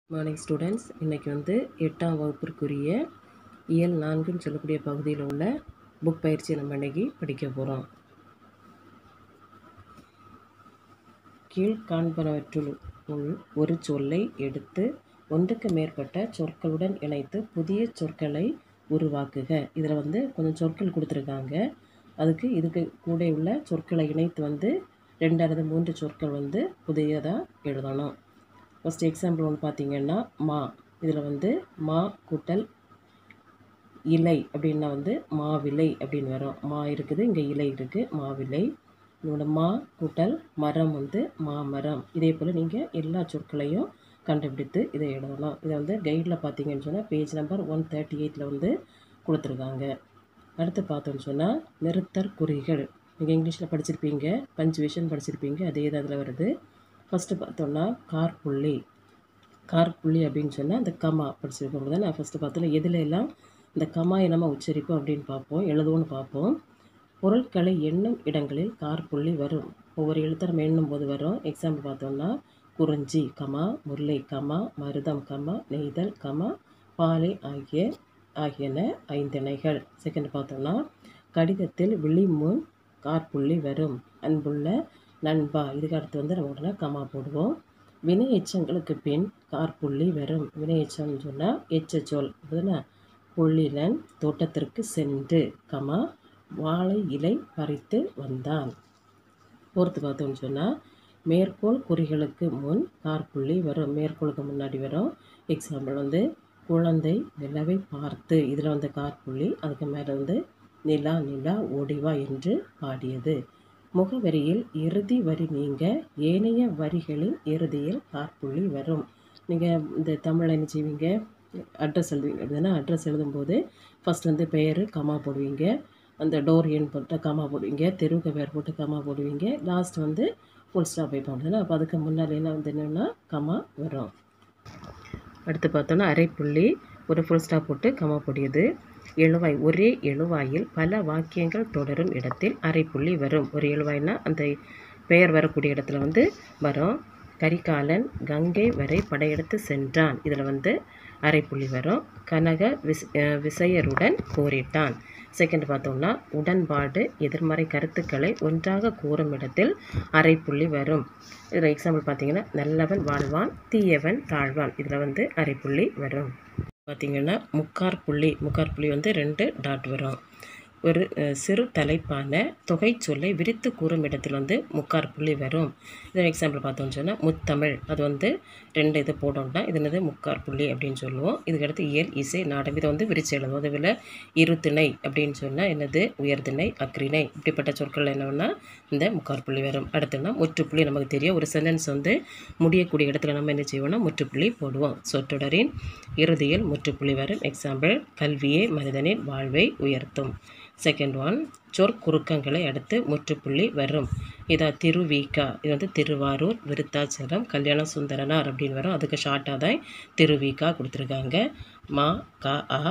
morning students இன்றைக்கி வந்து எட்டாம் வகுப்பிற்குரிய இயல் நான்குன்னு சொல்லக்கூடிய பகுதியில் உள்ள புக் பயிற்சியை நம்ம இன்னைக்கு படிக்க போகிறோம் கீழ்காண்பனவற்றுள் உள் ஒரு சொல்லை எடுத்து ஒன்றுக்கு மேற்பட்ட சொற்களுடன் இணைத்து புதிய சொற்களை உருவாக்குக இதில் வந்து கொஞ்சம் சொற்கள் கொடுத்துருக்காங்க அதுக்கு இதுக்கு கூட உள்ள சொற்களை இணைத்து வந்து ரெண்டு அல்லது மூன்று சொற்கள் வந்து புதியதாக எழுதணும் ஃபஸ்ட் எக்ஸாம்பிள் ஒன்று பார்த்தீங்கன்னா மா இதில் வந்து மா கூட்டல் இலை அப்படின்னா வந்து மாவிலை அப்படின்னு வரும் மா இருக்குது இங்கே இலை இருக்குது மாவிலை இதோட மா கூட்டல் மரம் வந்து மாமரம் இதே போல் நீங்கள் எல்லா சொற்களையும் கண்டுபிடித்து இதை எழுதலாம் இதை வந்து கைடில் பார்த்தீங்கன்னு சொன்னால் பேஜ் நம்பர் ஒன் தேர்ட்டி எயிட்டில் வந்து கொடுத்துருக்காங்க அடுத்து பார்த்தோன்னு சொன்னால் நிறுத்தற் குறிகள் நீங்கள் இங்கிலீஷில் படிச்சிருப்பீங்க பஞ்சுவேஷன் படிச்சிருப்பீங்க அதே தான் அதில் வருது ஃபஸ்ட்டு பார்த்தோன்னா கார்புள்ளி கார்புள்ளி அப்படின்னு சொன்னால் அந்த கமா படிச்சிருக்கோம் தான் நான் ஃபஸ்ட்டு பார்த்தோன்னா எதில் எல்லாம் இந்த கமாயை நம்ம உச்சரிப்போம் அப்படின்னு பார்ப்போம் எழுதுவோன்னு பார்ப்போம் பொருட்களை எண்ணும் இடங்களில் கார்புள்ளி வரும் ஒவ்வொரு எழுத்தை நம்ம எண்ணும் போது வரும் எக்ஸாம்பிள் பார்த்தோம்னா குறிஞ்சி கமா முல்லை கமா மருதம் கமா நெய்தல் கமா பாலை ஆகிய ஆகியன ஐந்திணைகள் செகண்ட் பார்த்தோம்னா கடிதத்தில் விழிமுன் கார்புள்ளி வரும் அன்புள்ள நண்பா இதுக்கு அடுத்து வந்து நம்ம உடனே கமா போடுவோம் வினை எச்சங்களுக்கு பின் கார்புள்ளி வரும் வினை எச்சம்னு சொன்னால் எச்ச சொல் அப்படின்னா புள்ளிலன் தோட்டத்திற்கு சென்று கமா வாழை இலை பறித்து வந்தான் போர்த்து பார்த்தோம்னு சொன்னால் மேற்கோள் குறிகளுக்கு முன் கார்புள்ளி வரும் மேற்கோளுக்கு முன்னாடி வரும் எக்ஸாம்பிள் வந்து குழந்தை நிலவை பார்த்து இதில் வந்து கார்புள்ளி அதுக்கு மேலே வந்து நிலா நிலா ஓடிவா என்று பாடியது முகவரியில் இறுதி வரி நீங்க ஏனைய வரிகளின் இறுதியில் கார்புள்ளி வரும் நீங்கள் இந்த தமிழில் என்ன செய்வீங்க அட்ரஸ் எழுதுவீங்க அப்படின்னா அட்ரஸ் எழுதும்போது ஃபஸ்ட் வந்து பெயர் கமா போடுவீங்க அந்த டோர் எண் போட்டு கமா போடுவீங்க தெருவுக்கு பேர் போட்டு கமா போடுவீங்க லாஸ்ட் வந்து ஃபுல் ஸ்டாப் வைப்பாங்க அப்போ அதுக்கு முன்னாடி என்ன வந்து என்னென்னா கமா வரும் அடுத்து பார்த்தோன்னா அரைப்புள்ளி ஒரு ஃபுல் ஸ்டாப் போட்டு கமா போடியது எழுவாய் ஒரே எழுவாயில் பல வாக்கியங்கள் தொடரும் இடத்தில் அரைப்புள்ளி வரும் ஒரு எழுவாய்னா அந்த பெயர் வரக்கூடிய இடத்துல வந்து வரும் கரிகாலன் கங்கை வரை படையெடுத்து சென்றான் இதில் வந்து அரைப்புள்ளி வரும் கனக விஸ் விசையருடன் போரிட்டான் செகண்ட் பார்த்தோம்னா உடன்பாடு எதிர்மறை கருத்துக்களை ஒன்றாக கூறும் இடத்தில் அரைப்புள்ளி வரும் இதில் எக்ஸாம்பிள் பார்த்தீங்கன்னா நல்லவன் வாழ்வான் தீயவன் தாழ்வான் இதில் வந்து அரைப்புள்ளி வரும் பார்த்திங்கன்னா முக்கார் புள்ளி முக்கார் புள்ளி வந்து ரெண்டு டாட் வரும் ஒரு சிறு தலைப்பான தொகை சொல்லை விரித்து கூறும் இடத்தில் வந்து முக்கார் புள்ளி வரும் இது எக்ஸாம்பிள் பார்த்தோம்னு சொன்னால் முத்தமிழ் அது வந்து ரெண்டு இது போட்டோம்னா இது என்னது முக்கார் புள்ளி அப்படின்னு சொல்லுவோம் இதுக்கடுத்து இயல் இசை நாடம் இதை வந்து விரிச்சு எழுதுவோம் அதுவில் இருத்திணை அப்படின்னு சொன்னால் என்னது உயர்திணை அக்ரிணை இப்படிப்பட்ட சொற்கள் என்னன்னா இந்த முக்கார் புள்ளி வரும் அடுத்துனா முற்றுப்புள்ளி நமக்கு தெரியும் ஒரு சென்டென்ஸ் வந்து முடியக்கூடிய இடத்துல நம்ம என்ன செய்வோம்னா முற்றுப்புள்ளி போடுவோம் சொற்றொடரின் இறுதியில் முற்றுப்புள்ளி வரும் எக்ஸாம்பிள் கல்வியே மனிதனின் வாழ்வை உயர்த்தும் செகண்ட் ஒன் சொற்குறுக்கங்களை அடுத்து முற்றுப்புள்ளி வரும் இதா திருவிகா இது வந்து திருவாரூர் விருத்தாச்சலம் கல்யாண சுந்தரனார் அப்படின்னு வரும் அதுக்கு ஷார்ட்டாக தான் திருவிகா கொடுத்துருக்காங்க மா கா ஆ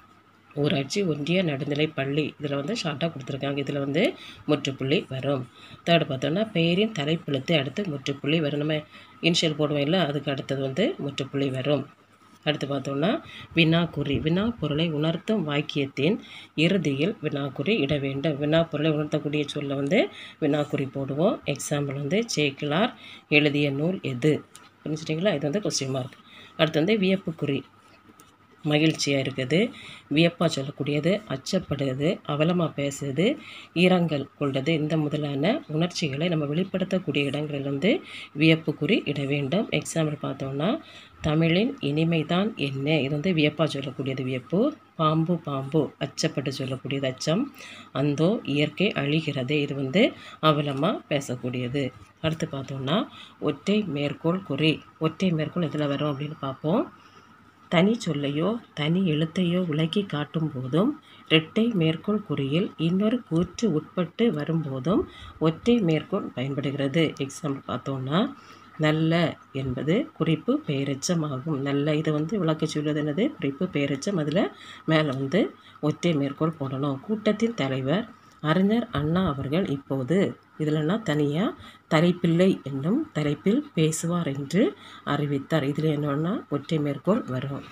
ஊராட்சி ஒன்றிய நடுநிலை பள்ளி இதில் வந்து ஷார்ட்டாக கொடுத்துருக்காங்க இதில் வந்து முற்றுப்புள்ளி வரும் தேர்டு பார்த்தோன்னா பெயரின் தலைப்பெழுத்து அடுத்து முற்றுப்புள்ளி வரும் நம்ம இனிஷியல் போடுவோம் இல்லை அதுக்கு அடுத்தது வந்து முற்றுப்புள்ளி வரும் அடுத்து பார்த்தோம்னா வினாக்குறி வினா பொருளை உணர்த்தும் வாக்கியத்தின் இறுதியில் வினாக்குறி இட வேண்டும் வினா பொருளை உணர்த்தக்கூடிய சொல்ல வந்து வினாக்குறி போடுவோம் எக்ஸாம்பிள் வந்து சேக்கிலார் எழுதிய நூல் எது புரிஞ்சுட்டிங்களா இது வந்து கொஸ்டின் மார்க் அடுத்து வந்து வியப்புக்குறி மகிழ்ச்சியாக இருக்குது வியப்பாக சொல்லக்கூடியது அச்சப்படுது அவலமாக பேசுறது ஈரங்கள் கொள்வது இந்த முதலான உணர்ச்சிகளை நம்ம வெளிப்படுத்தக்கூடிய இடங்களில் வந்து வியப்புக்குறி இட வேண்டும் எக்ஸாம்பிள் பார்த்தோம்னா தமிழின் இனிமைதான் என்ன இது வந்து வியப்பாக சொல்லக்கூடியது வியப்பு பாம்பு பாம்பு அச்சப்பட்டு சொல்லக்கூடியது அச்சம் அந்தோ இயற்கை அழிகிறது இது வந்து அவலமாக பேசக்கூடியது அடுத்து பார்த்தோம்னா ஒற்றை மேற்கோள் குறி ஒற்றை மேற்கோள் எதில் வரும் அப்படின்னு பார்ப்போம் தனி சொல்லையோ தனி எழுத்தையோ விளக்கி காட்டும் போதும் இரட்டை மேற்கோள் குறியில் இன்னொரு கூற்று உட்பட்டு வரும்போதும் ஒற்றை மேற்கோள் பயன்படுகிறது எக்ஸாம்பிள் பார்த்தோம்னா நல்ல என்பது குறிப்பு பெயரெச்சமாகும் நல்ல இதை வந்து விளக்க சொல்வது என்னது குறிப்பு பெயரெச்சம் அதில் மேலே வந்து ஒற்றை மேற்கோள் போடணும் கூட்டத்தின் தலைவர் அறிஞர் அண்ணா அவர்கள் இப்போது இதிலனா தனியாக தரைப்பிள்ளை என்னும் தலைப்பில் பேசுவார் என்று அறிவித்தார் இதில் என்னன்னா ஒற்றை மேற்கோள் வரும்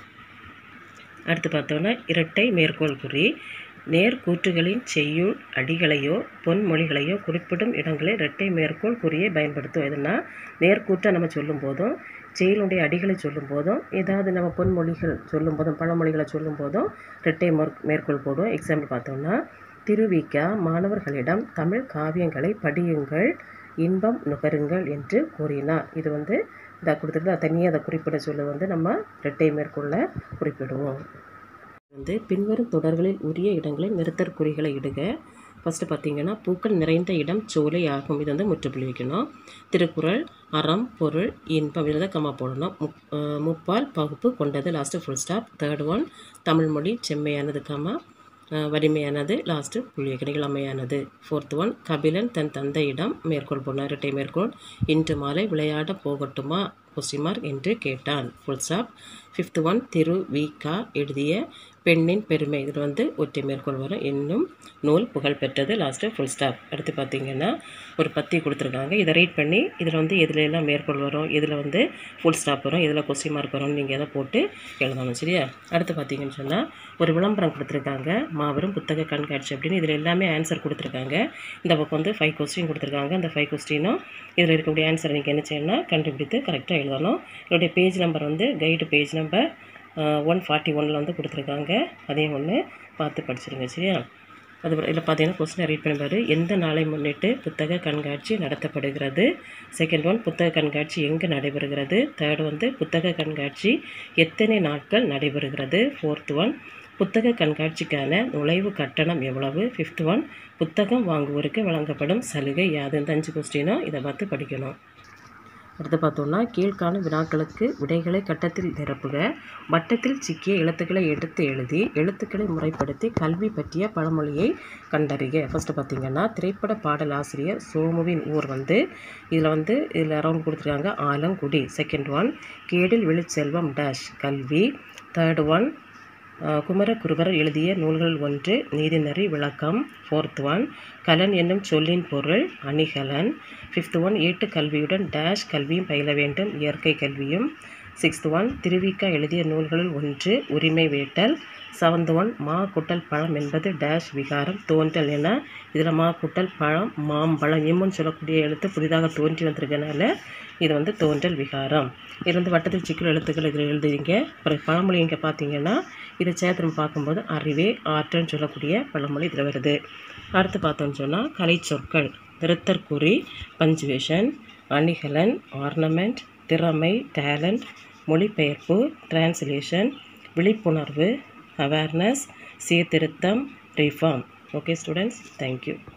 அடுத்து பார்த்தோன்னா இரட்டை மேற்கோள் குறி நேர்கூற்றுகளின் செய்யுள் அடிகளையோ பொன்மொழிகளையோ குறிப்பிடும் இடங்களில் இரட்டை மேற்கோள் குறியை பயன்படுத்தும் எதுனா நேர்கூற்றை நம்ம சொல்லும் போதும் செயலுடைய அடிகளை சொல்லும் போதும் ஏதாவது நம்ம பொன்மொழிகள் சொல்லும் போதும் பழமொழிகளை சொல்லும் போதும் இரட்டை மேற் மேற்கோள் போடும் எக்ஸாம்பிள் பார்த்தோம்னா திருவிக்கா மாணவர்களிடம் தமிழ் காவியங்களை படியுங்கள் இன்பம் நுகருங்கள் என்று கூறினார் இது வந்து இதை கொடுத்துட்டு தனியாக அதை குறிப்பிட சொல்ல வந்து நம்ம இரட்டை மேற்கொள்ள குறிப்பிடுவோம் வந்து பின்வரும் தொடர்களில் உரிய இடங்களில் நிறுத்தற் குறிகளை இடுக ஃபஸ்ட்டு பார்த்தீங்கன்னா பூக்கள் நிறைந்த இடம் சோலை ஆகும் இது வந்து முற்றுப்புள்ளி வைக்கணும் திருக்குறள் அறம் பொருள் இன்பம் இதில் தான் கம்மா போடணும் முப் அஹ் முப்பால் பகுப்பு கொண்டது last full stop third one தமிழ்மொழி செம்மையானது கம்மா அஹ் வலிமையானது லாஸ்ட்டு புள்ளி வைக்கணும் இளமையானது ஃபோர்த் ஒன் கபிலன் தன் தந்தையிடம் மேற்கோள் போனார் இரட்டை மேற்கோள் இன்று மாலை விளையாட போகட்டுமா கொஸ்டின் மார்க் என்று கேட்டான் full stop fifth one Thiru Vi Ka எழுதிய பெண்ணின் பெருமை இதில் வந்து ஒற்றை மேற்கோள் வரும் இன்னும் நூல் புகழ் பெற்றது லாஸ்ட்டு ஃபுல் ஸ்டாப் அடுத்து பார்த்தீங்கன்னா ஒரு பத்தி கொடுத்துருக்காங்க இதை ரீட் பண்ணி இதில் வந்து எதுல எல்லாம் மேற்கோள் வரும் இதில் வந்து ஃபுல் ஸ்டாப் வரும் இதில் கொஸ்டின் மார்க் வரும் நீங்கள் எதை போட்டு எழுதணும் சரியா அடுத்து பார்த்தீங்கன்னு சொன்னால் ஒரு விளம்பரம் கொடுத்துருக்காங்க மாபெரும் புத்தக கண்காட்சி அப்படின்னு இதில் எல்லாமே ஆன்சர் கொடுத்துருக்காங்க இந்த பக்கம் வந்து ஃபைவ் கொஸ்டின் கொடுத்துருக்காங்க அந்த ஃபைவ் கொஸ்டினும் இதில் இருக்கக்கூடிய ஆன்சர் நீங்கள் என்ன செய்யணும்னா கண்டுபிடித்து கரெக்டாக எழுதணும் என்னுடைய பேஜ் நம்பர் வந்து guide page number one forty ஒனில் வந்து கொடுத்துருக்காங்க அதையும் ஒன்று பார்த்து படிச்சிருங்க சரியா அது இதில் பார்த்தீங்கன்னா கொஸ்டினை ரீட் பண்ணி பாரு எந்த நாளை முன்னிட்டு புத்தக கண்காட்சி நடத்தப்படுகிறது செகண்ட் ஒன் புத்தக கண்காட்சி எங்கே நடைபெறுகிறது தேர்ட் வந்து புத்தக கண்காட்சி எத்தனை நாட்கள் நடைபெறுகிறது ஃபோர்த் ஒன் புத்தக கண்காட்சிக்கான நுழைவு கட்டணம் எவ்வளவு ஃபிஃப்த் ஒன் புத்தகம் வாங்குவோருக்கு வழங்கப்படும் சலுகை யாது இந்த அஞ்சு கொஸ்டினும் இதை பார்த்து படிக்கணும் அடுத்து பார்த்தோம்னா கீழ்காணும் வினாக்களுக்கு விடைகளை கட்டத்தில் நிரப்புக வட்டத்தில் சிக்கிய எழுத்துக்களை எடுத்து எழுதி எழுத்துக்களை முறைப்படுத்தி கல்வி பற்றிய பழமொழியை கண்டறிக ஃபஸ்ட்டு பார்த்தீங்கன்னா திரைப்பட பாடல் ஆசிரியர் சோமுவின் ஊர் வந்து இதில் வந்து இதில் ரவுண்ட் கொடுத்துருக்காங்க ஆலங்குடி செகண்ட் ஒன் கேடில் விழுச்செல்வம் டேஷ் கல்வி தேர்ட் ஒன் குமரகுருபர் எழுதிய நூல்கள் ஒன்று நீதிநெறி விளக்கம் ஃபோர்த் ஒன் கலன் என்னும் சொல்லின் பொருள் அணிகலன் ஃபிஃப்த் ஒன் ஏட்டு கல்வியுடன் டேஷ் கல்வியும் பயில வேண்டும் இயற்கை கல்வியும் சிக்ஸ்த் ஒன் திருவிக்கா எழுதிய நூல்களில் ஒன்று உரிமை வேட்டல் செவன்த் ஒன் மா குட்டல் பழம் என்பது டேஷ் விகாரம் தோன்றல் என இதில் மா குட்டல் பழம் மாம்பழம் எம்முன்னு சொல்லக்கூடிய எழுத்து புதிதாக தோன்றி வந்திருக்கனால இது வந்து தோன்றல் விகாரம் இது வந்து வட்டத்தில் சிக்கல் எழுத்துக்கள் இதில் எழுதுவீங்க அப்புறம் பழமொழி இங்கே பார்த்தீங்கன்னா இதை சேர்த்து நம்ம பார்க்கும்போது அறிவே ஆற்றல்னு சொல்லக்கூடிய பழமொழி இதில் வருது அடுத்து பார்த்தோம்னு சொன்னால் கலை சொற்கள் திருத்தற்குறி பஞ்சுவேஷன் அணிகலன் ஆர்னமெண்ட் திறமை டேலண்ட் மொழிபெயர்ப்பு டிரான்ஸ்லேஷன் விழிப்புணர்வு அவேர்னஸ் சீர்திருத்தம் ரிஃபார்ம் ஓகே ஸ்டூடெண்ட்ஸ் தேங்க்யூ